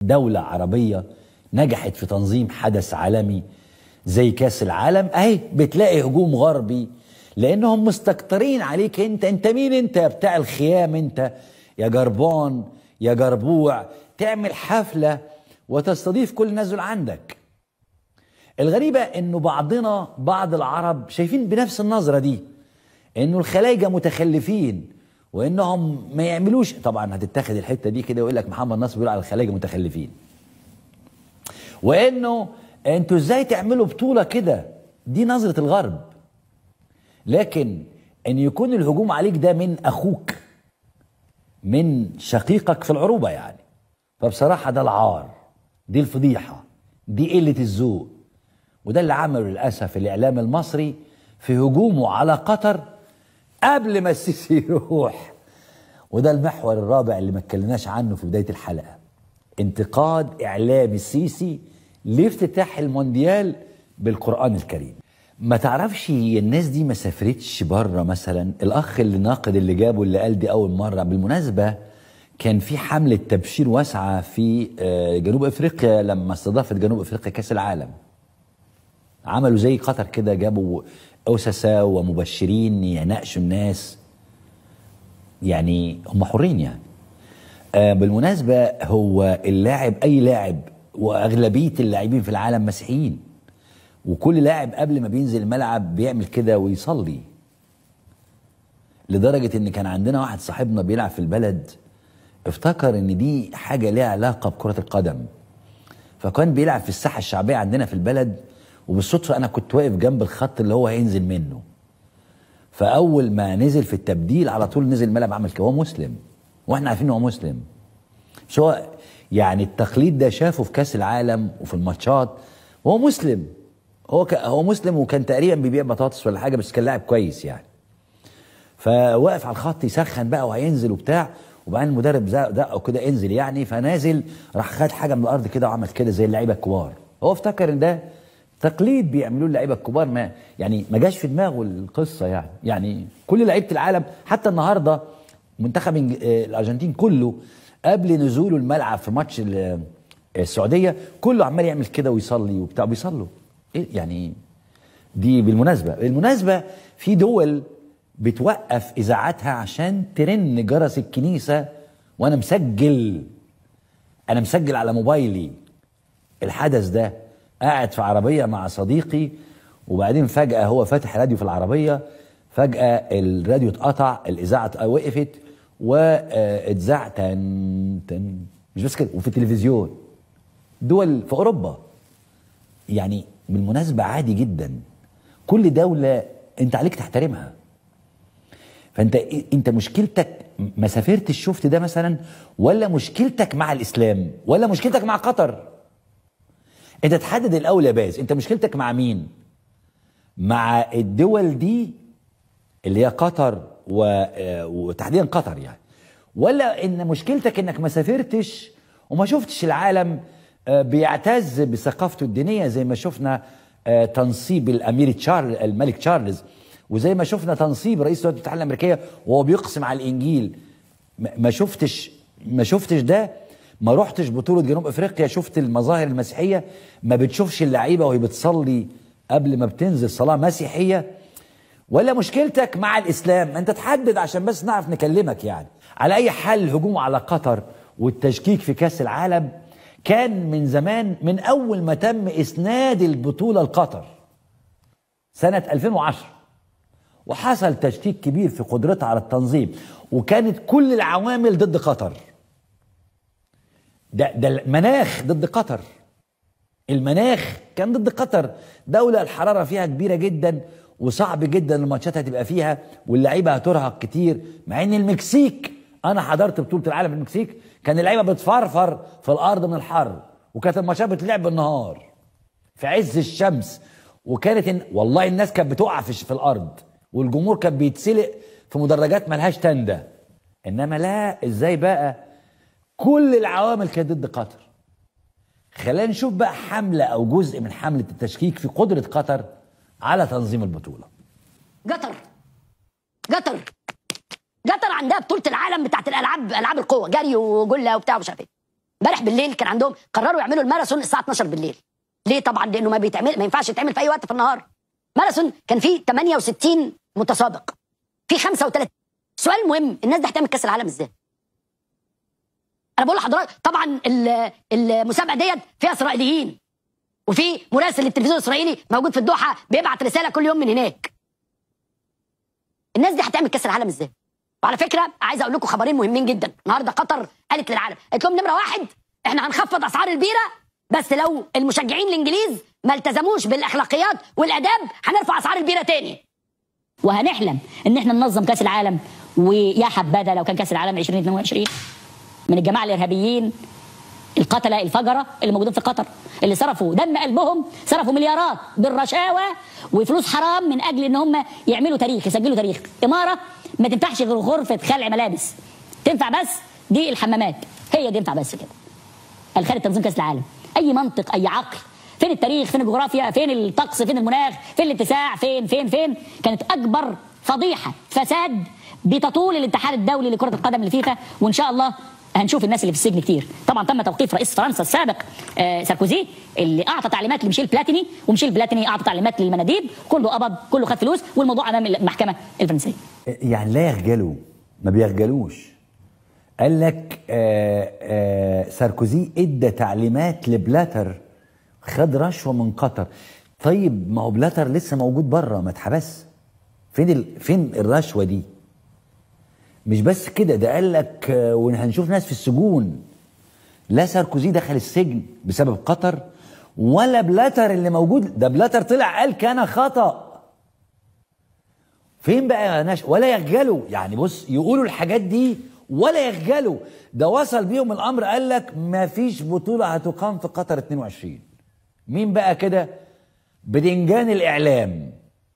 دولة عربية نجحت في تنظيم حدث عالمي زي كاس العالم اهي بتلاقي هجوم غربي لانهم مستكترين عليك انت انت مين انت يا بتاع الخيام انت يا جربان يا جربوع تعمل حفلة وتستضيف كل الناس دول عندك الغريبة انه بعضنا بعض العرب شايفين بنفس النظرة دي انه الخلايجة متخلفين وانهم ما يعملوش طبعا هتتاخد الحتة دي كده ويقول لك محمد نصر بيقول على الخلايجة متخلفين وانه انتوا ازاي تعملوا بطولة كده دي نظرة الغرب لكن ان يكون الهجوم عليك ده من اخوك من شقيقك في العروبة يعني فبصراحة ده العار دي الفضيحة دي قلة الذوق وده اللي عمله للأسف الإعلام المصري في هجومه على قطر قبل ما السيسي يروح وده المحور الرابع اللي ما اتكلمناش عنه في بداية الحلقة انتقاد إعلام السيسي لافتتاح المونديال بالقرآن الكريم ما تعرفش الناس دي ما سافرتش بره مثلا الاخ اللي ناقد اللي جابه اللي قال دي اول مره بالمناسبه كان في حمله تبشير واسعه في آه، جنوب افريقيا لما استضافت جنوب افريقيا كاس العالم عملوا زي قطر كده جابوا اسسه ومبشرين يناقشوا الناس يعني هم حرين يعني آه، بالمناسبه هو اللاعب اي لاعب واغلبيه اللاعبين في العالم مسيحيين وكل لاعب قبل ما بينزل الملعب بيعمل كده ويصلي لدرجة ان كان عندنا واحد صاحبنا بيلعب في البلد افتكر ان دي حاجة ليها علاقة بكرة القدم فكان بيلعب في الساحة الشعبية عندنا في البلد وبالصدفة انا كنت واقف جنب الخط اللي هو هينزل منه فاول ما نزل في التبديل على طول نزل الملعب عمل كده هو مسلم واحنا عارفين ان هو مسلم مش هو يعني التقليد ده شافه في كاس العالم وفي الماتشات وهو مسلم هو ك... هو مسلم وكان تقريبا بيبيع بطاطس ولا حاجه بس كان لاعب كويس يعني فوقف على الخط يسخن بقى وهينزل وبتاع وبعدين المدرب زق- دقه كده انزل يعني فنازل راح خد حاجه من الارض كده وعمل كده زي اللعيبه الكبار هو افتكر ان ده تقليد بيعملوه اللعيبه الكبار ما يعني ما جاش في دماغه القصه يعني يعني كل لعيبه العالم حتى النهارده منتخب إنج- آه، الارجنتين كله قبل نزوله الملعب في ماتش ال- السعوديه كله عمال يعمل كده ويصلي وبتاع بيصلوا ايه يعني دي بالمناسبه بالمناسبه في دول بتوقف اذاعتها عشان ترن جرس الكنيسه وانا مسجل انا مسجل على موبايلي الحدث ده قاعد في عربيه مع صديقي وبعدين فجاه هو فاتح راديو في العربيه فجاه الراديو اتقطع الاذاعه وقفت واتذاع تن تن مش بس كده وفي التلفزيون دول في اوروبا يعني بالمناسبه عادي جدا كل دوله انت عليك تحترمها فانت انت مشكلتك ما سافرتش شفت ده مثلا ولا مشكلتك مع الاسلام ولا مشكلتك مع قطر انت تحدد الاول يا باز انت مشكلتك مع مين مع الدول دي اللي هي قطر و... آه، وتحديدا قطر يعني ولا ان مشكلتك انك ما سافرتش وما شفتش العالم آه، بيعتز بثقافته الدينيه زي ما شفنا آه، تنصيب الامير تشارل الملك تشارلز وزي ما شفنا تنصيب رئيس الولايات المتحده الامريكيه وهو بيقسم على الانجيل ما ما شفتش ما شفتش ده ما رحتش بطوله جنوب افريقيا شفت المظاهر المسيحيه ما بتشوفش اللعيبه وهي بتصلي قبل ما بتنزل صلاه مسيحيه ولا مشكلتك مع الاسلام انت تحدد عشان بس نعرف نكلمك يعني على اي حال الهجوم على قطر والتشكيك في كاس العالم كان من زمان من اول ما تم اسناد البطوله لقطر سنه 2010 وحصل تشكيك كبير في قدرتها على التنظيم وكانت كل العوامل ضد قطر ده ده المناخ ضد قطر المناخ كان ضد قطر دولة الحرارة فيها كبيرة جدا وصعب جدا الماتشات هتبقى فيها واللعيبة هترهق كتير مع ان المكسيك انا حضرت بطولة العالم في المكسيك كان اللعيبة بتفرفر في الارض من الحر وكانت الماتشات بتلعب بالنهار في عز الشمس وكانت إن والله الناس كانت بتقع في في الارض والجمهور كان بيتسلق في مدرجات ملهاش تندة انما لا ازاي بقى كل العوامل كانت ضد قطر خلينا نشوف بقى حملة أو جزء من حملة التشكيك في قدرة قطر على تنظيم البطولة قطر قطر قطر عندها بطولة العالم بتاعت الألعاب ألعاب القوة جري وجلة وبتاع ومش عارف إيه امبارح بالليل كان عندهم قرروا يعملوا الماراثون الساعه 12 بالليل ليه طبعا لانه ما بيتعمل ما ينفعش يتعمل في اي وقت في النهار ماراثون كان فيه 68 متسابق في 35 سؤال مهم الناس دي هتعمل كاس العالم ازاي انا بقول لحضرتك طبعا ال- المسابقه ديت فيها اسرائيليين وفي مراسل للتلفزيون الاسرائيلي موجود في الدوحه بيبعت رساله كل يوم من هناك الناس دي هتعمل كاس العالم ازاي وعلى فكره عايز اقول لكم خبرين مهمين جدا النهارده قطر قالت للعالم قالت لهم نمره واحد احنا هنخفض اسعار البيره بس لو المشجعين الانجليز ما التزموش بالاخلاقيات والاداب هنرفع اسعار البيره تاني وهنحلم ان احنا ننظم كاس العالم ويا حبذا لو كان كاس العالم 2022 من الجماعه الارهابيين القتله الفجره اللي موجودين في قطر اللي صرفوا دم قلبهم صرفوا مليارات بالرشاوى وفلوس حرام من اجل ان هم يعملوا تاريخ يسجلوا تاريخ اماره ما تنفعش غير غرفه خلع ملابس تنفع بس دي الحمامات هي دي تنفع بس كده الخارج تنظيم كاس العالم اي منطق اي عقل فين التاريخ فين الجغرافيا فين الطقس فين المناخ فين الاتساع فين فين فين كانت اكبر فضيحه فساد بتطول الاتحاد الدولي لكره القدم الفيفا وان شاء الله هنشوف الناس اللي في السجن كتير طبعا تم توقيف رئيس فرنسا السابق آه ساركوزي اللي اعطى تعليمات لميشيل بلاتيني وميشيل بلاتيني اعطى تعليمات للمناديب كله قبض كله خد فلوس والموضوع امام المحكمه الفرنسيه يعني لا يخجلوا ما بيخجلوش قال لك آه آه ساركوزي ادى تعليمات لبلاتر خد رشوه من قطر طيب ما هو بلاتر لسه موجود بره ما اتحبس فين ال... فين الرشوه دي مش بس كده ده قال لك آه وهنشوف ناس في السجون لا ساركوزي دخل السجن بسبب قطر ولا بلاتر اللي موجود ده بلاتر طلع قال كان خطأ فين بقى يا ناش ولا يخجلوا يعني بص يقولوا الحاجات دي ولا يخجلوا ده وصل بيهم الامر قال لك ما فيش بطوله هتقام في قطر 22 مين بقى كده بدنجان الاعلام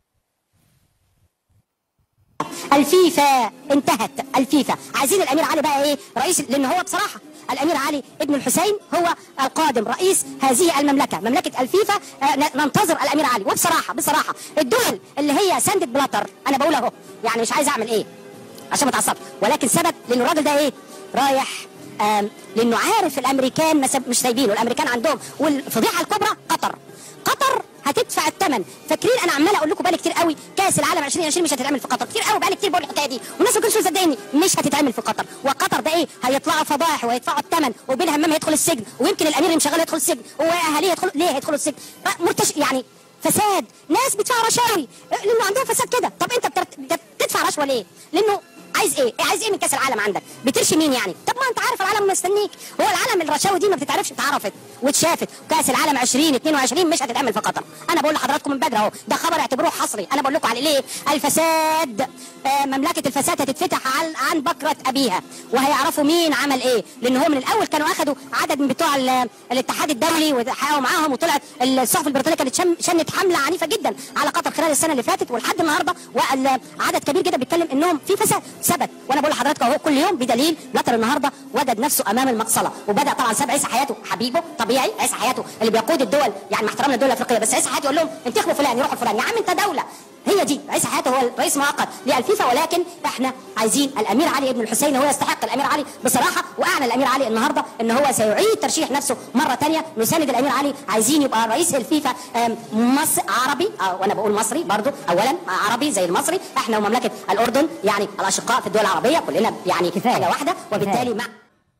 الفيفا انتهت الفيفا عايزين الامير علي بقى ايه رئيس لان هو بصراحه الامير علي ابن الحسين هو القادم رئيس هذه المملكه مملكه الفيفا آه، ن- ننتظر الامير علي وبصراحه بصراحه الدول اللي هي ساندت بلاتر انا بقول اهو يعني مش عايز اعمل ايه عشان ما اتعصبش ولكن سبب لان الراجل ده ايه رايح آم، لانه عارف الامريكان ما ساب- مش سايبينه الامريكان عندهم والفضيحه الكبرى قطر قطر هتدفع الثمن فاكرين انا عمال اقول لكم بقالي كتير قوي كاس العالم 2020 مش هتتعمل في قطر كتير قوي بقالي كتير بقول الحكايه دي والناس ما كانتش مصدقيني مش هتتعمل في قطر وقطر ده ايه هيطلعوا فضائح وهيدفعوا الثمن وبين همام هيدخل السجن ويمكن الامير اللي مشغله يدخل السجن واهاليه يدخل ليه هيدخلوا السجن مرتش يعني فساد ناس بتدفع رشاوي لانه عندهم فساد كده طب انت بترت- بت- بتدفع رشوه ليه لانه عايز ايه؟ إيه عايز ايه من كاس العالم عندك؟ بترشي مين يعني؟ طب ما انت عارف العالم مستنيك، هو العالم الرشاوي دي ما بتتعرفش اتعرفت واتشافت، كاس العالم 2022 مش هتتعمل في قطر، انا بقول لحضراتكم من بدري اهو، ده خبر اعتبروه حصري، انا بقول لكم على ليه؟ الفساد آه مملكه الفساد هتتفتح عن عن بكره ابيها، وهيعرفوا مين عمل ايه، لان هو من الاول كانوا اخذوا عدد من بتوع ال- الاتحاد الدولي وحققوا معاهم وطلعت الصحف البريطانيه كانت شم- شنت حمله عنيفه جدا على قطر خلال السنه اللي فاتت ولحد النهارده وعدد كبير جدا بيتكلم انهم في فساد ثبت وانا بقول لحضراتكم اهو كل يوم بدليل بلاتر النهارده وجد نفسه امام المقصله وبدا طبعا ساب عيسى حياته حبيبه طبيعي عيسى حياته اللي بيقود الدول يعني مع احترامنا للدول الافريقيه بس عيسى حياته يقول لهم انتخبوا فلان يروحوا فلان يا عم انت دوله هي دي عيسى حياته هو الرئيس مؤقت للفيفا ولكن احنا عايزين الامير علي ابن الحسين هو يستحق الامير علي بصراحه واعلن الامير علي النهارده ان هو سيعيد ترشيح نفسه مره ثانيه نساند الامير علي عايزين يبقى رئيس الفيفا آم، مصر عربي آه، وانا بقول مصري برضو اولا عربي زي المصري احنا ومملكه الاردن يعني الاشقاء في الدول العربيه كلنا يعني كفاية. حاجه واحده وبالتالي مع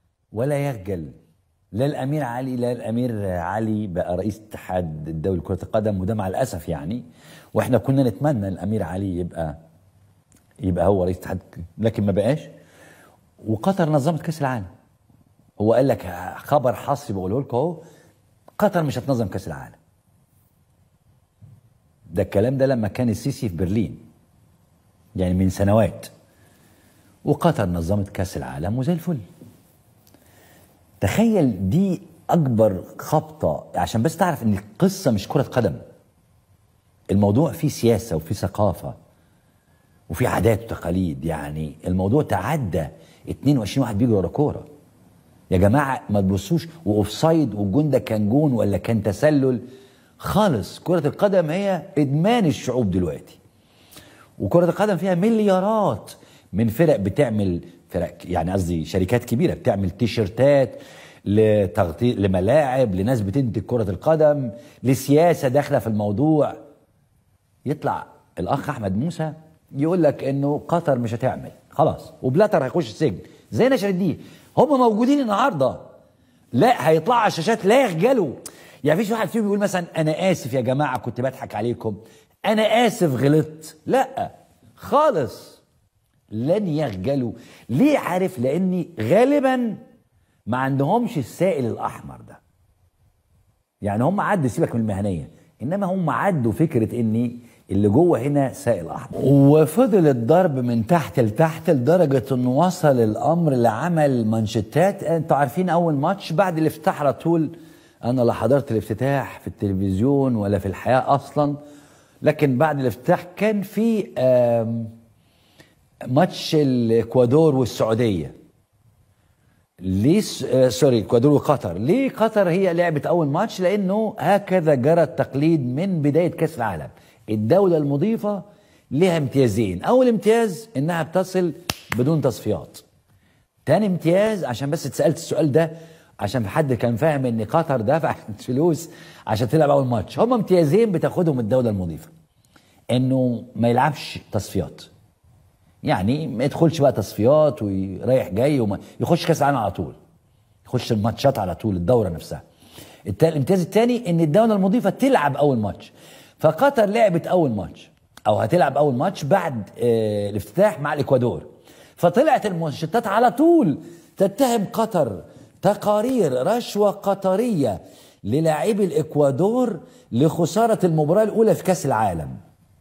ولا يخجل لا الامير علي لا الامير علي بقى رئيس اتحاد الدولي لكره القدم وده مع الاسف يعني واحنا كنا نتمنى الامير علي يبقى يبقى هو رئيس اتحاد لكن ما بقاش وقطر نظمت كاس العالم هو قال لك خبر حصري بقوله لكم اهو قطر مش هتنظم كاس العالم ده الكلام ده لما كان السيسي في برلين يعني من سنوات وقطر نظمت كاس العالم وزي الفل تخيل دي اكبر خبطه عشان بس تعرف ان القصه مش كره قدم الموضوع فيه سياسه وفيه ثقافه وفيه عادات وتقاليد يعني الموضوع تعدى 22 واحد بيجري ورا كوره يا جماعه ما تبصوش واوفسايد والجون ده كان جون ولا كان تسلل خالص كره القدم هي ادمان الشعوب دلوقتي وكرة القدم فيها مليارات من فرق بتعمل فرق يعني قصدي شركات كبيرة بتعمل تيشرتات لتغطية لملاعب لناس بتنتج كرة القدم لسياسة داخلة في الموضوع يطلع الأخ أحمد موسى يقول لك إنه قطر مش هتعمل خلاص وبلاتر هيخش السجن زي نشر الدين هم موجودين النهارده لا هيطلعوا على الشاشات لا يخجلوا يعني فيش واحد فيهم يقول مثلا انا اسف يا جماعه كنت بضحك عليكم انا اسف غلطت لا خالص لن يخجلوا ليه عارف لاني غالبا ما عندهمش السائل الاحمر ده يعني هم عدوا سيبك من المهنيه انما هم عدوا فكره ان اللي جوه هنا سائل احمر وفضل الضرب من تحت لتحت لدرجه انه وصل الامر لعمل مانشيتات انتوا عارفين اول ماتش بعد الافتتاح على طول انا لا حضرت الافتتاح في التلفزيون ولا في الحياه اصلا لكن بعد الافتتاح كان في آم، ماتش الاكوادور والسعوديه ليه س- آه، سوري الاكوادور وقطر ليه قطر هي لعبت اول ماتش لانه هكذا جرى التقليد من بدايه كاس العالم الدوله المضيفه لها امتيازين اول امتياز انها بتصل بدون تصفيات تاني امتياز عشان بس اتسالت السؤال ده عشان في حد كان فاهم ان قطر دفعت فلوس عشان تلعب اول ماتش هم امتيازين بتاخدهم الدوله المضيفه انه ما يلعبش تصفيات يعني ما يدخلش بقى تصفيات ويريح جاي وما يخش كاس العالم على طول يخش الماتشات على طول الدوره نفسها التا- الامتياز الثاني ان الدوله المضيفه تلعب اول ماتش فقطر لعبت اول ماتش او هتلعب اول ماتش بعد آه الافتتاح مع الاكوادور فطلعت المنشطات على طول تتهم قطر تقارير رشوه قطريه للاعبي الاكوادور لخساره المباراه الاولى في كاس العالم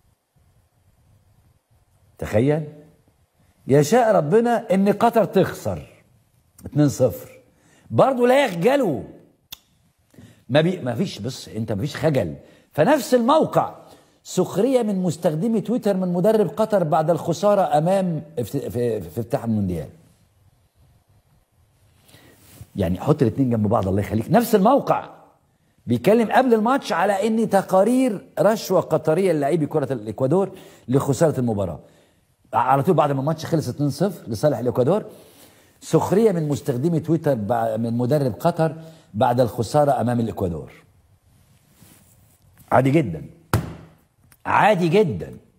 تخيل يشاء ربنا ان قطر تخسر 2-0 برضه لا يخجلوا ما, بي ما فيش بص انت ما فيش خجل فنفس الموقع سخريه من مستخدمي تويتر من مدرب قطر بعد الخساره امام افت- في, في افتتاح المونديال يعني حط الاثنين جنب بعض الله يخليك نفس الموقع بيتكلم قبل الماتش على ان تقارير رشوه قطريه للاعبي كره الاكوادور لخساره المباراه على طول بعد ما الماتش خلص 2-0 لصالح الاكوادور سخريه من مستخدمي تويتر بع- من مدرب قطر بعد الخساره امام الاكوادور عادي جدا عادي جدا